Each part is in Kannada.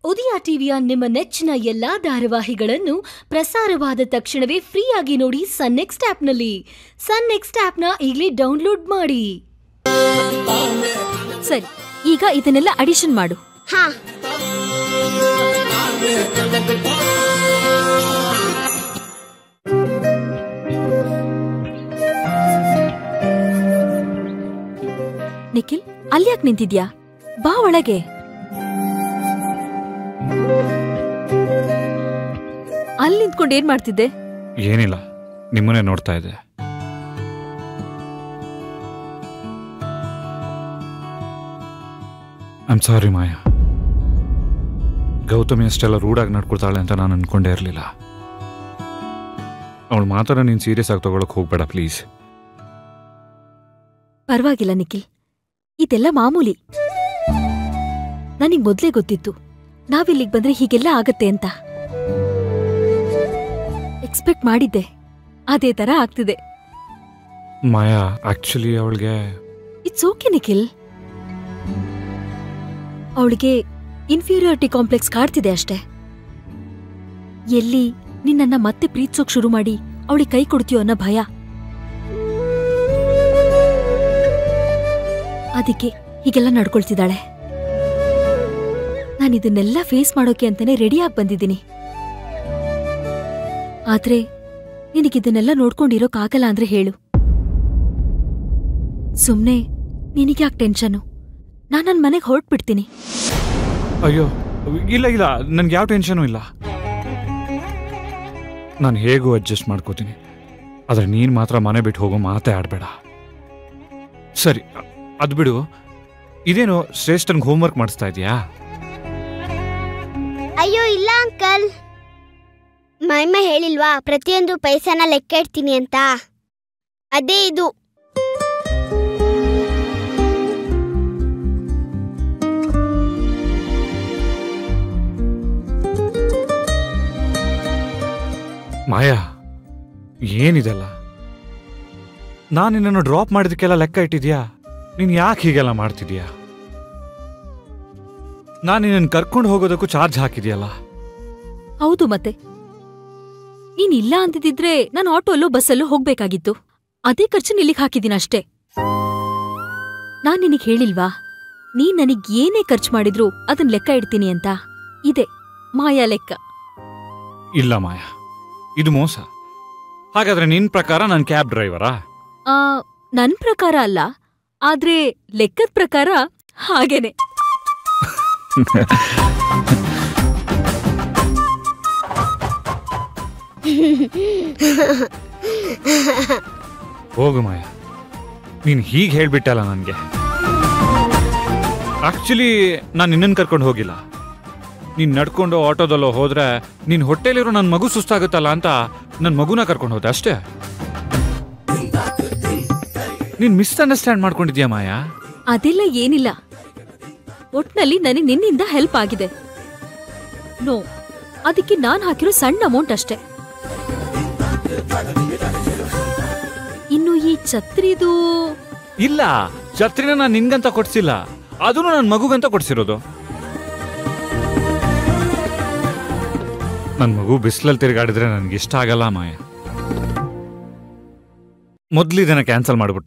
ಉದಯ ಟಿವಿಯ ನಿಮ್ಮ ನೆಚ್ಚಿನ ಎಲ್ಲಾ ಧಾರಾವಾಹಿಗಳನ್ನು ಪ್ರಸಾರವಾದ ತಕ್ಷಣವೇ ಫ್ರೀಯಾಗಿ ನೋಡಿ ಸನ್ ನೆಕ್ಸ್ಟ್ ಆಪ್ನಲ್ಲಿ ಸನ್ ನೆಕ್ಸ್ಟ್ ಆಪ್ನ ಈಗಲೇ ಡೌನ್ಲೋಡ್ ಮಾಡಿ ಸರಿ ಈಗ ಇದನ್ನೆಲ್ಲ ಅಡಿಷನ್ ಮಾಡು ಹಾ ನಿಖಿಲ್ ಅಲ್ಯಾಕ್ ನಿಂತಿದ್ಯಾ ಬಾ ಒಳಗೆ ಅಲ್ಲಿ ನಿಂತ್ಕೊಂಡು ಏನ್ ಮಾಡ್ತಿದ್ದೆ ಏನಿಲ್ಲ ನಿಮ್ಮನ್ನೇ ನೋಡ್ತಾ ಇದ್ದೆ ಐಮ್ ಸಾರಿ ಮಾಯಾ ಗೌತಮಿ ಅಷ್ಟೆಲ್ಲ ರೂಢಾಗಿ ನಡ್ಕೊಳ್ತಾಳೆ ಅಂತ ನಾನು ಅನ್ಕೊಂಡೇ ಇರಲಿಲ್ಲ ಅವಳು ಮಾತ್ರ ನೀನು ಸೀರಿಯಸ್ ಆಗಿ ತಗೊಳಕ್ ಹೋಗ್ಬೇಡ ಪ್ಲೀಸ್ ಪರವಾಗಿಲ್ಲ ನಿಖಿಲ್ ಇದೆಲ್ಲ ಮಾಮೂಲಿ ನನಗ್ ಮೊದ್ಲೇ ಗೊತ್ತಿತ್ತು ನಾವಿಲ್ಲಿಗ್ ಬಂದ್ರೆ ಹೀಗೆಲ್ಲ ಆಗತ್ತೆ ಅಂತ ಎಕ್ಸ್ಪೆಕ್ಟ್ ಮಾಡಿದ್ದೆ ಅದೇ ತರ ಆಗ್ತಿದೆ ಮಾಯಾ ಆಕ್ಚುಲಿ ಅವಳಿಗೆ ಇಟ್ಸ್ ಓಕೆ ನಿಖಿಲ್ ಅವಳಿಗೆ ಇನ್ಫೀರಿಯಾರಿಟಿ ಕಾಂಪ್ಲೆಕ್ಸ್ ಕಾಡ್ತಿದೆ ಅಷ್ಟೇ ಎಲ್ಲಿ ನಿನ್ನನ್ನ ಮತ್ತೆ ಪ್ರೀತಿಸೋಕ್ ಶುರು ಮಾಡಿ ಅವಳಿಗೆ ಕೈ ಕೊಡ್ತೀಯೋ ಅನ್ನೋ ಭಯ ಅದಕ್ಕೆ ಹೀಗೆಲ್ಲ ನಡ್ಕೊಳ್ತಿದ್ದಾಳೆ ನಾನು ಇದನ್ನೆಲ್ಲ ಫೇಸ್ ಮಾಡೋಕೆ ಅಂತಾನೆ ರೆಡಿಯಾಗಿ ಬಂದಿದ್ದೀನಿ ಆದ್ರೆ ನಿನಗಿದನ್ನೆಲ್ಲ ನೋಡ್ಕೊಂಡಿರೋಕ್ಕಾಗಲ್ಲ ಅಂದ್ರೆ ಹೇಳು ಸುಮ್ನೆ ನಿನಗ್ಯಾಕ್ ಟೆನ್ಷನ್ನು ನಾನ್ ನನ್ ಮನೆಗೆ ಹೊರಟ್ಬಿಡ್ತೀನಿ ಅಯ್ಯೋ ಇಲ್ಲ ಇಲ್ಲ ನನ್ಗೆ ಯಾವ ಟೆನ್ಷನು ಇಲ್ಲ ನಾನು ಹೇಗೂ ಅಡ್ಜಸ್ಟ್ ಮಾಡ್ಕೋತೀನಿ ಆದರೆ ನೀನು ಮಾತ್ರ ಮನೆ ಬಿಟ್ಟು ಹೋಗೋ ಮಾತೇ ಆಡಬೇಡ ಸರಿ ಅ- ಅದು ಬಿಡು ಇದೇನು ಶ್ರೇಷ್ಠನ್ಗೆ ಹೋಮ್ವರ್ಕ್ ಮಾಡಿಸ್ತಾ ಇದೆಯಾ ಅಯ್ಯೋ ಇಲ್ಲ ಅಂಕಲ್ ಮೈಮ ಹೇಳಿಲ್ವಾ ಪ್ರತಿಯೊಂದು ಪೈಸಾನ ಲೆಕ್ಕ ಇಡ್ತೀನಿ ಅಂತ ಅದೇ ಇದು ಮಾಯಾ ಏನಿದೆಲ್ಲ ನಾನು ನಿನ್ನನ್ನು ಡ್ರಾಪ್ ಮಾಡಿದಕ್ಕೆಲ್ಲ ಲೆಕ್ಕ ಇಟ್ಟಿದ್ಯಾ ನೀನು ಯಾಕೆ ಹೀಗೆಲ್ಲ ಮಾಡ್ತಿದ್ಯಾ ನಾನು ನಿನ್ನನ್ನು ಕರ್ಕೊಂಡು ಹೋಗೋದಕ್ಕೂ ಚಾರ್ಜ್ ಹಾಕಿದ್ಯಲ್ಲ ಹೌದು ಮತ್ತೆ ನೀನ್ ಇಲ್ಲ ಅಂತಿದ್ರೆ ನಾನು ಆಟೋಲ್ಲೋ ಬಸ್ಸಲ್ಲೋ ಹೋಗ್ಬೇಕಾಗಿತ್ತು ಅದೇ ಖರ್ಚು ಇಲ್ಲಿಗೆ ಹಾಕಿದ್ದೀನಿ ಅಷ್ಟೇ ನಾನ್ ನಿನಗ್ ಹೇಳಿಲ್ವಾ ನೀನ್ ನನಗ್ ಏನೇ ಖರ್ಚು ಮಾಡಿದ್ರು ಅದನ್ ಲೆಕ್ಕ ಇಡ್ತೀನಿ ಅಂತ ಇದೆ ಮಾಯಾ ಲೆಕ್ಕ ಇಲ್ಲ ಮಾಯಾ ಇದು ಮೋಸ ಹಾಗಾದ್ರೆ ನಿನ್ ಪ್ರಕಾರ ನಾನು ಕ್ಯಾಬ್ ಡ್ರೈವರಾ ಆ ನನ್ ಪ್ರಕಾರ ಅಲ್ಲ ಆದ್ರೆ ಲೆಕ್ಕದ ಪ್ರಕಾರ ಹಾಗೇನೆ ಹೋಗು ಮಾಯಾ ನೀನು ಹೀಗೆ ಹೇಳ್ಬಿಟ್ಟಲ್ಲ ನನಗೆ ಆಕ್ಚುಲಿ ನಾನು ನಿನ್ನನ್ನು ಕರ್ಕೊಂಡು ಹೋಗಿಲ್ಲ ನೀನು ನಡ್ಕೊಂಡು ಆಟೋದಲ್ಲೋ ಹೋದ್ರೆ ನಿನ್ನ ಹೊಟ್ಟೆಲಿರೋ ನನ್ನ ಮಗು ಸುಸ್ತಾಗುತ್ತಲ್ಲ ಅಂತ ನನ್ನ ಮಗುನ ಕರ್ಕೊಂಡು ಹೋದೆ ಅಷ್ಟೇ ನೀನು ಮಿಸ್ಅಂಡರ್ಸ್ಟ್ಯಾಂಡ್ ಮಾಡ್ಕೊಂಡಿದ್ಯಾ ಮಾಯಾ ಅದೆಲ್ಲ ಏನಿಲ್ಲ ಒಟ್ನಲ್ಲಿ ನನಗೆ ನಿನ್ನಿಂದ ಹೆಲ್ಪ್ ಆಗಿದೆ ನೋ ಅದಕ್ಕೆ ನಾನ್ ಹಾಕಿರೋ ಸಣ್ಣ ಅಮೌಂಟ್ ಅಷ್ಟೇ ಇನ್ನು ಈ ಛತ್ರಿದು ಇಲ್ಲ ಛತ್ರಿನ ನಾನು ನಿನ್ಗಂತ ಕೊಡ್ಸಿಲ್ಲ ಅದನ್ನು ನನ್ನ ಮಗುಗಂತ ಕೊಡ್ಸಿರೋದು ನನ್ನ ಮಗು ಬಿಸಿಲಲ್ಲಿ ತಿರುಗಾಡಿದ್ರೆ ನನಗೆ ಇಷ್ಟ ಆಗಲ್ಲ ಮಾಯ ಮೊದ್ಲು ಇದನ್ನ ಕ್ಯಾನ್ಸಲ್ ಮಾಡ್ಬಿಟ್ಟ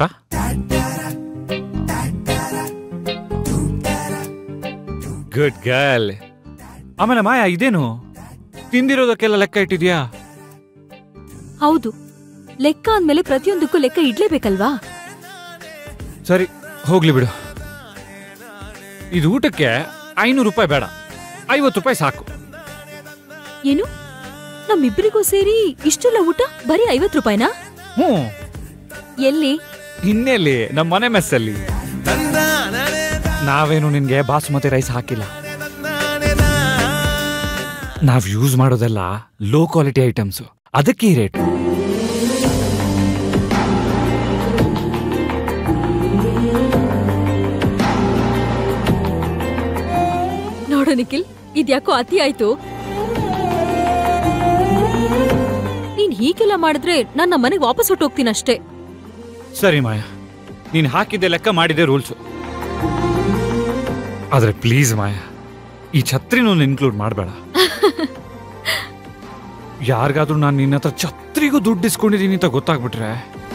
ಗುಡ್ ಗರ್ಲ್ ಆಮೇಲೆ ಮಾಯ ಇದೇನು ತಿಂದಿರೋದಕ್ಕೆಲ್ಲ ಲೆಕ್ಕ ಇಟ್ಟಿದ್ಯಾ ಹೌದು ಲೆಕ್ಕ ಅಂದ್ಮೇಲೆ ಪ್ರತಿಯೊಂದಕ್ಕೂ ಲೆಕ್ಕ ಇಡ್ಲೇಬೇಕಲ್ವಾ ಸರಿ ಹೋಗ್ಲಿ ಬಿಡು ಇದು ಊಟಕ್ಕೆ ಐನೂರು ರೂಪಾಯಿ ಬೇಡ ಐವತ್ತು ರೂಪಾಯಿ ಸಾಕು ಏನು ನಮ್ಮಿಬ್ಬರಿಗೂ ಸೇರಿ ಇಷ್ಟೆಲ್ಲ ಊಟ ಬರೀ ಐವತ್ ರೂಪಾಯಿನಾ ಹ್ಞೂ ಎಲ್ಲಿ ಇನ್ನೆಲ್ಲಿ ನಮ್ಮ ಮನೆ ಮೆಸ್ಸಲ್ಲಿ ನಾವೇನು ನಿನ್ಗೆ ಬಾಸುಮತಿ ರೈಸ್ ಹಾಕಿಲ್ಲ ನಾವ್ ಯೂಸ್ ಮಾಡೋದೆಲ್ಲ ಲೋ ಕ್ವಾಲಿಟಿ ಐಟಮ್ಸ್ ಅದಕ್ಕೆ ಈ ರೇಟ್ ನೋಡು ನಿಖಿಲ್ ಇದ್ಯಾಕೋ ಅತಿ ಆಯ್ತು ನೀನ್ ಹೀಗೆಲ್ಲ ಮಾಡಿದ್ರೆ ನನ್ನ ಮನೆಗೆ ವಾಪಸ್ ಹೊಟ್ಟೋಗ್ತೀನಿ ಅಷ್ಟೇ ಸರಿ ಮಾಯ ನೀನ್ ಹಾಕಿದ್ದೆ ಲೆಕ್ಕ ಮಾಡಿದೆ ರೂಲ್ಸು ಆದ್ರೆ ಪ್ಲೀಸ್ ಮಾಯ ಈ ಛತ್ರಿನೂ ಇನ್ಕ್ಲೂಡ್ ಮಾಡಬೇಡ ಯಾರಿಗಾದ್ರೂ ನಾನು ನಿನ್ನ ಹತ್ರ ಛತ್ರಿಗೂ ದುಡ್ಡು ಇಸ್ಕೊಂಡಿದ್ದೀನಿ ಅಂತ ಗೊತ್ತಾಗ್ಬಿಟ್ರೆ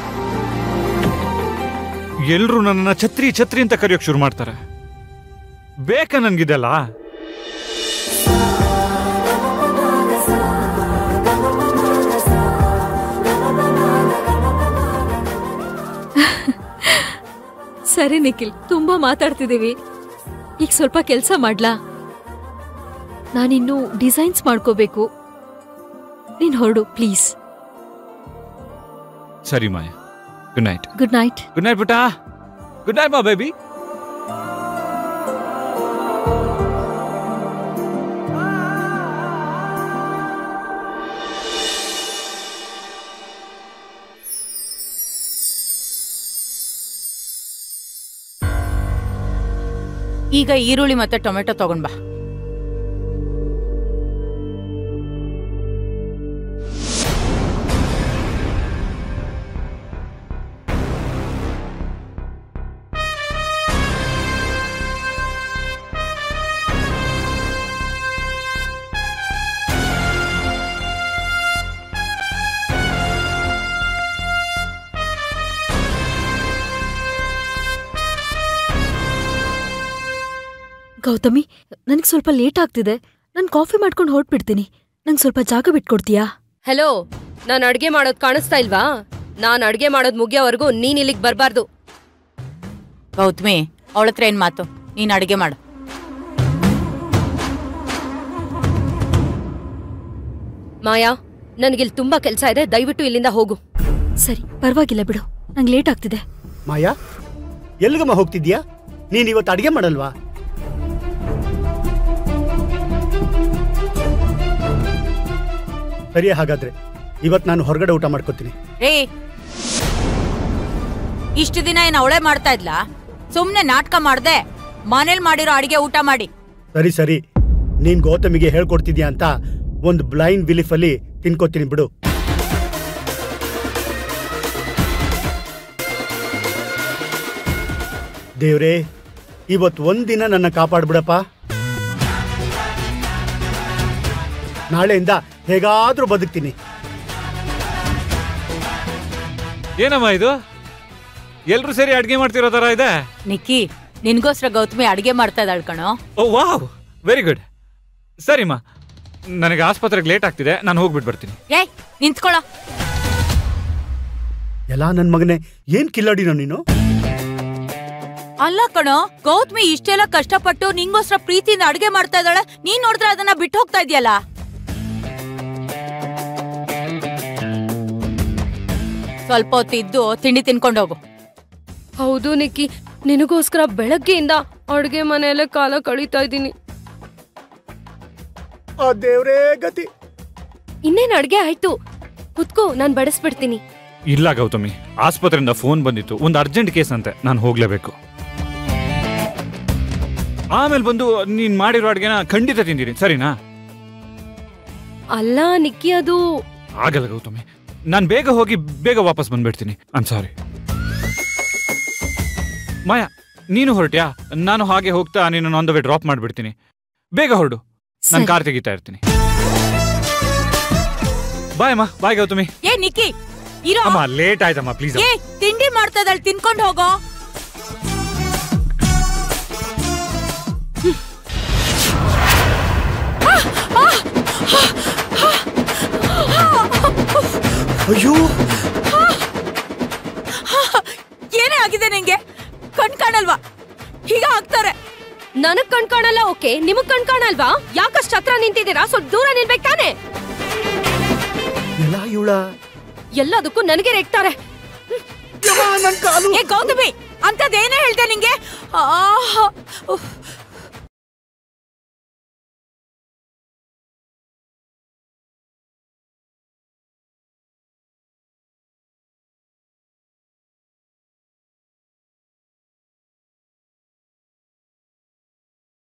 ಎಲ್ರು ನನ್ನನ್ನ ಛತ್ರಿ ಛತ್ರಿ ಅಂತ ಕರೆಯೋಕ್ ಶುರು ಮಾಡ್ತಾರೆ ಬೇಕಾ ನನ್ಗಿದೆಲ್ಲ ಸರಿ ನಿಖಿಲ್ ತುಂಬಾ ಮಾತಾಡ್ತಿದೀವಿ ಈಗ ಸ್ವಲ್ಪ ಕೆಲಸ ಮಾಡ್ಲಾ ನಾನಿನ್ನು ಡಿಸೈನ್ಸ್ ಮಾಡ್ಕೋಬೇಕು ನೀನ್ ಹೊರಡು ಪ್ಲೀಸ್ ಸರಿ Maya good night good night good night ಪುಟ ಗುಡ್ ನೈಟ್ ಮಾ ಬೇಬಿ ಈಗ ಈರುಳ್ಳಿ ಮತ್ತೆ ಟೊಮೆಟೊ ತಗೊಂಡ್ ಬಾ ಗೌತಮಿ ನನಗೆ ಸ್ವಲ್ಪ ಲೇಟ್ ಆಗ್ತಿದೆ ನಾನು ಕಾಫಿ ಮಾಡ್ಕೊಂಡು ಹೊರಟ್ಬಿಡ್ತೀನಿ ನಂಗೆ ಸ್ವಲ್ಪ ಜಾಗ ಬಿಟ್ಕೊಡ್ತೀಯಾ ಹಲೋ ನಾನ್ ಅಡ್ಗೆ ಮಾಡೋದ್ ಕಾಣಿಸ್ತಾ ಇಲ್ವಾ ನಾನ್ ಅಡ್ಗೆ ಮಾಡೋದ್ ಮುಗಿಯೋವರೆಗೂ ನೀನ್ ಇಲ್ಲಿಗ್ ಬರ್ಬಾರ್ದು ಗೌತಮಿ ಅವಳ ಹತ್ರ ಏನ್ ಮಾತು ನೀನ್ ಅಡಿಗೆ ಮಾಡು ಮಾಯಾ ನನ್ಗಿಲ್ ತುಂಬಾ ಕೆಲ್ಸ ಇದೆ ದಯವಿಟ್ಟು ಇಲ್ಲಿಂದ ಹೋಗು ಸರಿ ಪರವಾಗಿಲ್ಲ ಬಿಡು ನಂಗೆ ಲೇಟ್ ಆಗ್ತಿದೆ ಮಾಯಾ ಎಲ್ಲಿಗಮ್ಮ ಹೋಗ್ತಿದ್ಯಾ ನೀನ್ ಇವತ್ತು ಅಡಿಗೆ ಮಾಡಲ್ವಾ ಸರಿ ಹಾಗಾದ್ರೆ ಇವತ್ತು ನಾನು ಹೊರಗಡೆ ಊಟ ಮಾಡ್ಕೋತೀನಿ ರೇ ಇಷ್ಟು ದಿನ ಏನ್ ಅವಳೇ ಮಾಡ್ತಾ ಇದ್ಲಾ ಸುಮ್ನೆ ನಾಟಕ ಮಾಡ್ದೆ ಮನೇಲಿ ಮಾಡಿರೋ ಅಡಿಗೆ ಊಟ ಮಾಡಿ ಸರಿ ಸರಿ ನೀನ್ ಗೌತಮಿಗೆ ಹೇಳ್ಕೊಡ್ತಿದ್ಯಾ ಅಂತ ಒಂದು ಬ್ಲೈಂಡ್ ಬಿಲೀಫ್ ಅಲ್ಲಿ ತಿನ್ಕೋತೀನಿ ಬಿಡು ದೇವ್ರೇ ಇವತ್ತು ಒಂದಿನ ನನ್ನ ಕಾಪಾಡ್ಬಿಡಪ್ಪ ನಾಳೆಯಿಂದ ಹೇಗಾದ್ರೂ ಬದುಕ್ತೀನಿ ಏನಮ್ಮ ಇದು ಎಲ್ರು ಸೇರಿ ಅಡ್ಗೆ ಮಾಡ್ತಿರೋ ತರ ಇದೆ ನಿಕ್ಕಿ ನಿನ್ಗೋಸ್ಕರ ಗೌತಮಿ ಅಡಿಗೆ ಮಾಡ್ತಾ ಇದ್ದಾಳ್ ಕಣೋ ಓ ವಾವ್ ವೆರಿ ಗುಡ್ ಸರಿಮ್ಮ ನನಗೆ ಆಸ್ಪತ್ರೆಗೆ ಲೇಟ್ ಆಗ್ತಿದೆ ನಾನು ಹೋಗ್ಬಿಟ್ಟು ಬರ್ತೀನಿ ಏಯ್ ನಿಂತ್ಕೊಳ್ಳೋ ಎಲ್ಲ ನನ್ ಮಗನೇ ಏನ್ ಕಿಲ್ಲಾಡಿನೋ ನೀನು ಅಲ್ಲ ಕಣೋ ಗೌತಮಿ ಇಷ್ಟೆಲ್ಲ ಕಷ್ಟಪಟ್ಟು ನಿಂಗೋಸ್ಕರ ಪ್ರೀತಿಯಿಂದ ಅಡಿಗೆ ಮಾಡ್ತಾ ಇದ್ದಾಳೆ ನೀನ್ ನೋಡಿದ್ರೆ ಅದನ್ನ ಬಿಟ್ಟು ಹೋಗ್ತಾ ಇದೆಯಲ್ಲ ಸ್ವಲ್ಪ ಹೊತ್ತಿದ್ದು ತಿಂಡಿ ತಿನ್ಕೊಂಡು ಹೋಗು ಹೌದು ನಿಕ್ಕಿ ನಿನಗೋಸ್ಕರ ಬೆಳಗ್ಗೆಯಿಂದ ಅಡ್ಗೆ ಮನೆಯಲ್ಲೇ ಕಾಲ ಕಳೀತಾ ಇದ್ದೀನಿ ಆ ದೇವ್ರೇ ಗತಿ ಇನ್ನೇನ್ ಅಡ್ಗೆ ಆಯ್ತು ಕುತ್ಕೋ ನಾನ್ ಬಡಿಸ್ಬಿಡ್ತೀನಿ ಇಲ್ಲ ಗೌತಮಿ ಆಸ್ಪತ್ರೆಯಿಂದ ಫೋನ್ ಬಂದಿತ್ತು ಒಂದು ಅರ್ಜೆಂಟ್ ಕೇಸ್ ಅಂತೆ ನಾನು ಹೋಗ್ಲೇಬೇಕು ಆಮೇಲೆ ಬಂದು ನೀನ್ ಮಾಡಿರೋ ಅಡ್ಗೆನ ಖಂಡಿತ ತಿಂದಿರಿ ಸರಿನಾ ಅಲ್ಲ ನಿಕ್ಕಿ ಅದು ಆಗಲ್ಲ ಗೌತಮಿ ನಾನು ಬೇಗ ಹೋಗಿ ಬೇಗ ವಾಪಸ್ ಬಂದ್ಬಿಡ್ತೀನಿ ಐಮ್ ಸಾರಿ ಮಾಯಾ ನೀನು ಹೊರಟ್ಯಾ ನಾನು ಹಾಗೆ ಹೋಗ್ತಾ ನೀನು ಆನ್ ದ ವೇ ಡ್ರಾಪ್ ಮಾಡ್ಬಿಡ್ತೀನಿ ಬೇಗ ಹೊರಡು ನಾನು ಸರಿ. ಕಾರ್ ತೆಗಿತಾ ಇರ್ತೀನಿ ಬಾಯ್ ಅಮ್ಮ ಬಾಯ್ ಗೌತಮಿ ಏ ನಿಕ್ಕಿ ಇರೋ ಅಮ್ಮ ಲೇಟ್ ಆಯ್ತಮ್ಮ ಪ್ಲೀಸ್ ಏ ತಿಂಡಿ ಮಾಡ್ತಾ ಇದ್ದಾಳೆ ತಿನ್ಕೊಂಡು ಹೋಗೋ ಅಯ್ಯೋ ಏನೇ ಆಗಿದೆ ನಿಂಗೆ ಕಣ್ ಕಾಣಲ್ವಾ ಹೀಗ ಆಗ್ತಾರೆ ನನಗ್ ಕಣ್ಕಾಣಲ್ಲ ಓಕೆ ನಿಮಗ್ ಕಣ್ಕಾಣಲ್ವಾ ಯಾಕಷ್ಟ್ ಹತ್ರ ನಿಂತಿದ್ದೀರಾ ಸ್ವಲ್ಪ ದೂರ ನಿಲ್ಬೇಕು ತಾನೆ ಎಲ್ಲ ಇವಳ ಎಲ್ಲದಕ್ಕೂ ನನಗೆ ರೇಗ್ತಾರೆ ನನ್ ಕಾಲು ಏ ಗೌತಮಿ ಅಂತದೇನೇ ಹೇಳ್ದೆ ನಿಂಗೆ ಆಹ್, ಉಫ್.